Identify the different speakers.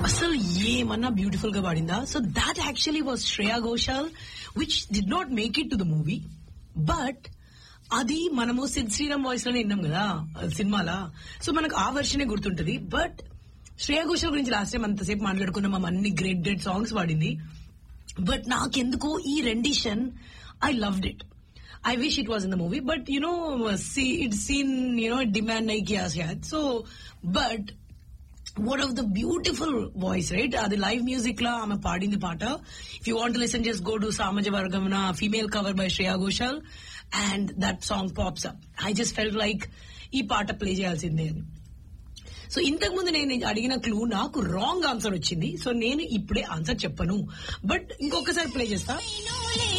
Speaker 1: అసలు ఏమన్నా బ్యూటిఫుల్ గా పాడిందా so that actually was Shreya Ghoshal which did not make it to the movie but అది మనము సిద్ శ్రీరామ్ వాయిస్ లోనే విన్నాం కదా ఆ సినిమాలా సో మనకు ఆ వర్షనే గుర్తుంటది బట్ శ్రేయా ఘోషాల్ గురించి లాస్ట్ టైం అంతసేపు మాట్లాడుకున్నాం ఆమె అన్ని గ్రేట్ గ్రేట్ సాంగ్స్ పాడింది బట్ నాకెందుకో ఈ rendition I loved it I wish it was in the movie but you know it scene you know demand నై కియా శాయద్ so but one of the beautiful voice right అది లైవ్ మ్యూజిక్ లా ఆమె పాడింది పాట if you want listen just go to Samaja Vargam female cover by Shreya Ghoshal and that song pops up I just felt like ఈ పాట ప్లే చేయాల్సిందే అని సో ఇంతకు ముందు నేను అడిగిన క్లూ నాకు రాంగ్ ఆన్సర్ వచ్చింది సో నేను ఇప్పుడే ఆన్సర్ చెప్పను బట్ ఇంకొకసారి ప్లే చేస్తా
Speaker 2: నోలే